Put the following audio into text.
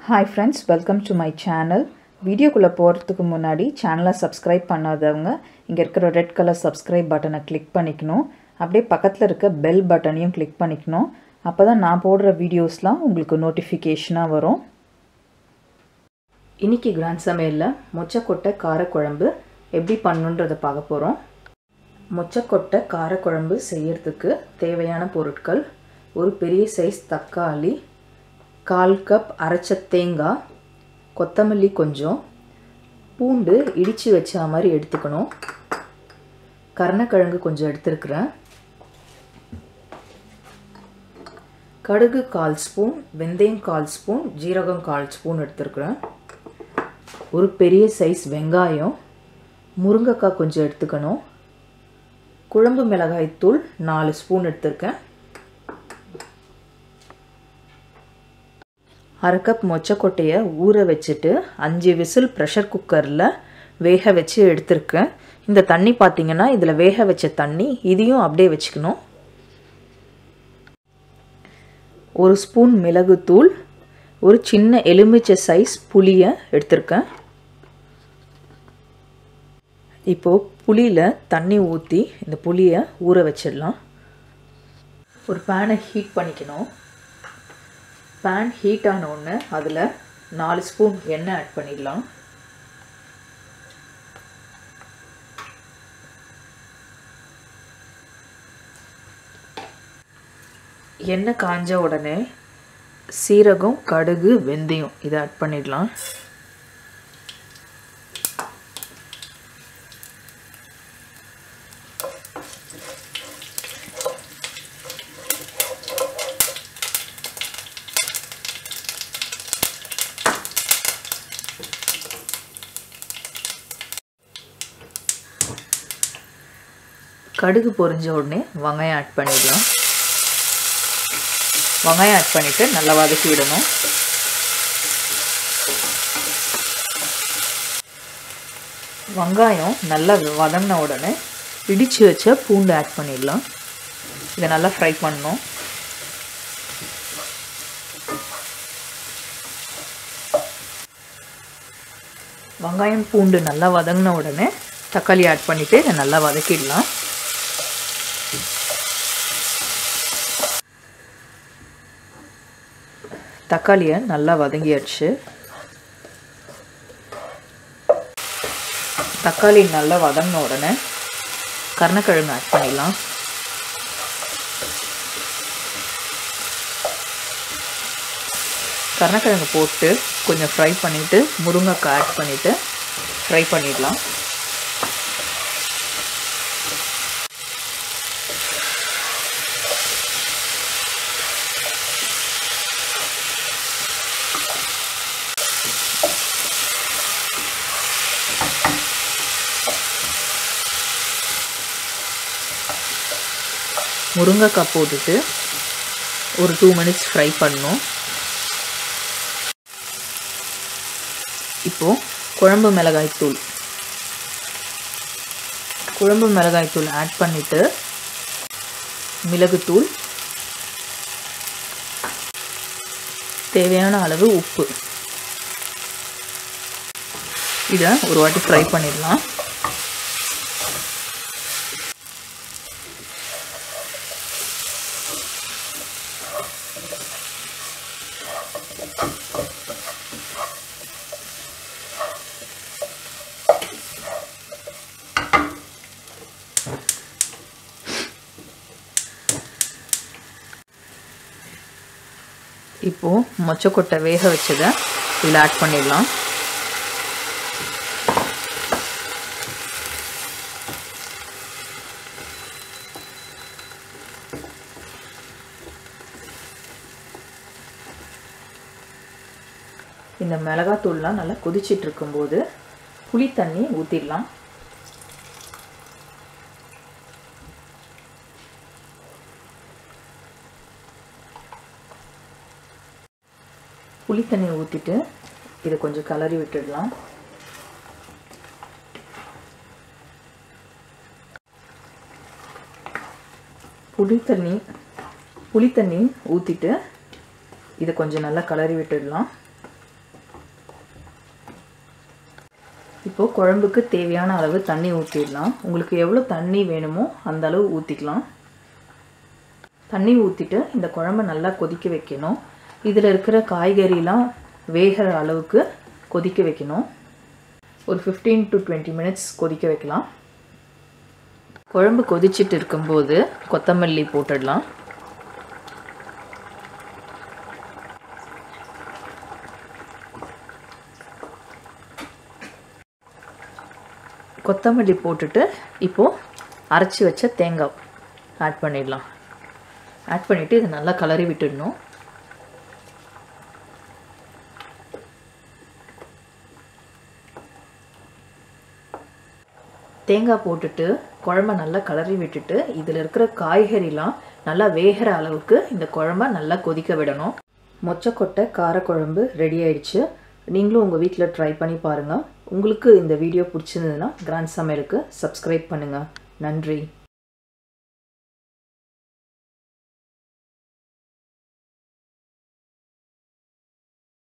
hi friends welcome to my channel வீடியோக்குள்ளே போகிறதுக்கு முன்னாடி சேனலை சப்ஸ்கிரைப் பண்ணாதவங்க இங்கே இருக்கிற ரெட் கலர் சப்ஸ்கிரைப் பட்டனை கிளிக் பண்ணிக்கணும் அப்படியே பக்கத்தில் இருக்க பெல் பட்டனையும் கிளிக் பண்ணிக்கணும் அப்போ தான் நான் போடுற வீடியோஸ்லாம் உங்களுக்கு நோட்டிஃபிகேஷனாக வரும் இன்றைக்கி கிராண்ட் சமையலில் மொச்சக்கொட்டை காரக்குழம்பு எப்படி பண்ணுன்றதை பார்க்க போகிறோம் மொச்சக்கொட்டை காரக்குழம்பு செய்யறதுக்கு தேவையான பொருட்கள் ஒரு பெரிய சைஸ் தக்காளி கால் கப் அரைச்ச தேங்காய் கொத்தமல்லி கொஞ்சம் பூண்டு இடித்து வச்ச மாதிரி எடுத்துக்கணும் கருணக்கிழங்கு கொஞ்சம் எடுத்துருக்குறேன் கடுகு கால் ஸ்பூன் வெந்தயம் கால் ஸ்பூன் ஜீரகம் கால் ஸ்பூன் எடுத்துருக்குறேன் ஒரு பெரிய சைஸ் வெங்காயம் முருங்கைக்காய் கொஞ்சம் எடுத்துக்கணும் குழம்பு மிளகாய் தூள் நாலு ஸ்பூன் எடுத்திருக்கேன் அரை கப் மொச்சக்கொட்டையை ஊற வச்சுட்டு அஞ்சு விசில் ப்ரெஷர் குக்கரில் வேக வச்சு எடுத்திருக்கேன் இந்த தண்ணி பார்த்தீங்கன்னா இதில் வேக வச்ச தண்ணி இதையும் அப்படியே வச்சுக்கணும் ஒரு ஸ்பூன் மிளகுத்தூள் ஒரு சின்ன எலுமிச்சை சைஸ் புளியை எடுத்திருக்கேன் இப்போது புளியில் தண்ணி ஊற்றி இந்த புளியை ஊற வச்சிடலாம் ஒரு பேனை ஹீட் பண்ணிக்கணும் பேன் ஹீட் ஆனோடனே அதில் நாலு ஸ்பூன் எண்ணெய் ஆட் பண்ணிடலாம் எண்ணெய் காஞ்ச உடனே சீரகம் கடுகு வெந்தயம் இதை ஆட் பண்ணிடலாம் கடுகு பொரிஞ்ச உடனே வெங்காயம் ஆட் பண்ணிடலாம் வெங்காயம் ஆட் பண்ணிவிட்டு நல்லா வதக்கி விடணும் வெங்காயம் நல்லா வதங்கின உடனே இடித்து வச்ச பூண்டு ஆட் பண்ணிடலாம் இதை நல்லா ஃப்ரை பண்ணணும் வெங்காயம் பூண்டு நல்லா வதங்கின உடனே தக்காளி ஆட் பண்ணிவிட்டு இதை நல்லா வதக்கிடலாம் தக்காளியை நல்லா வதங்கியாச்சு தக்காளி நல்லா வதங்கின உடனே கருணக்கிழங்கு ஆட் பண்ணிடலாம் கருணக்கிழங்கு போட்டு கொஞ்சம் ஃப்ரை பண்ணிவிட்டு முருங்கைக்காய் ஆட் பண்ணிவிட்டு ஃப்ரை பண்ணிடலாம் முருங்கைக்காய் போட்டுட்டு ஒரு டூ மினிட்ஸ் ஃப்ரை பண்ணணும் இப்போது குழம்பு மிளகாய் தூள் குழம்பு மிளகாய் தூள் ஆட் பண்ணிவிட்டு மிளகுத்தூள் தேவையான அளவு உப்பு இதை ஒரு வாட்டி ஃப்ரை பண்ணிடலாம் இப்போது மொச்சக்கொட்டை வேக வச்சதை இதில் ஆட் பண்ணிடலாம் இந்த மிளகாத்தூள்லாம் நல்லா கொதிச்சிட்டு இருக்கும்போது புளி தண்ணி ஊற்றிடலாம் புளி தண்ணி ஊற்றிட்டு இதை கொஞ்சம் கலரி விட்டுடலாம் புளி தண்ணி புளி தண்ணி ஊற்றிட்டு இதை கொஞ்சம் நல்லா கலரி விட்டுடலாம் இப்போது குழம்புக்கு தேவையான அளவு தண்ணி ஊற்றிடலாம் உங்களுக்கு எவ்வளோ தண்ணி வேணுமோ அந்த அளவு ஊற்றிக்கலாம் தண்ணி ஊற்றிட்டு இந்த குழம்பை நல்லா கொதிக்க வைக்கணும் இதில் இருக்கிற காய்கறிலாம் வேகிற அளவுக்கு கொதிக்க வைக்கணும் ஒரு ஃபிஃப்டீன் டு டுவெண்ட்டி மினிட்ஸ் கொதிக்க வைக்கலாம் குழம்பு கொதிச்சிட்டு இருக்கும்போது கொத்தமல்லி போட்டுடலாம் கொத்தமல்லி போட்டுட்டு இப்போது அரைச்சி வச்ச தேங்காய் ஆட் பண்ணிடலாம் ஆட் பண்ணிவிட்டு இதை நல்லா கலரி விட்டுடணும் தேங்காய் போட்டுட்டு குழம்ப நல்லா கலரி விட்டுட்டு இதில் இருக்கிற காய்கறிலாம் நல்லா வேகிற அளவுக்கு இந்த குழம்ப நல்லா கொதிக்க விடணும் மொச்சக்கொட்டை காரக்குழம்பு ரெடி ஆயிடுச்சு நீங்களும் உங்கள் வீட்டில் ட்ரை பண்ணி பாருங்கள் உங்களுக்கு இந்த வீடியோ பிடிச்சிருந்ததுன்னா கிராண்ட் சமையலுக்கு சப்ஸ்கிரைப் பண்ணுங்கள் நன்றி